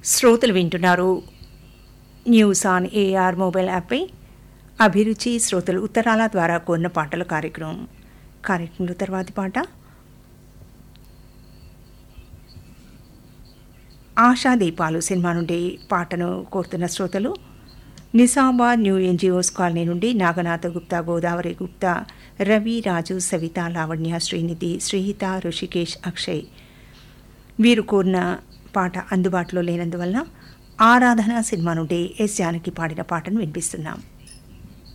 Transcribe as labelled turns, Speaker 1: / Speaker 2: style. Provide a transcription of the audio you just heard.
Speaker 1: శ్రోతలు వింటున్నారు news on AIR mobile యాప్పై అభిరుచి శ్రోతలు ఉత్తరాల ద్వారా కోరిన పాటల కార్యక్రమం కార్యక్రమంలో తర్వాతి పాట ఆశా దీపాలు సినిమా నుండి పాటను కోరుతున్న శ్రోతలు నిజామాబాద్ న్యూ ఎన్జిఓస్ కాలనీ నుండి నాగనాథ గుప్తా గోదావరి గుప్తా రవి రాజు సవిత లావణ్య శ్రీనిధి శ్రీహిత ఋషికేష్ అక్షయ్ వీరు కోరిన పాట అందుబాటులో లేనందువలన ఆరాధన సినిమా నుండి ఎస్ జానకి పాడిన పాటను వినిపిస్తున్నాం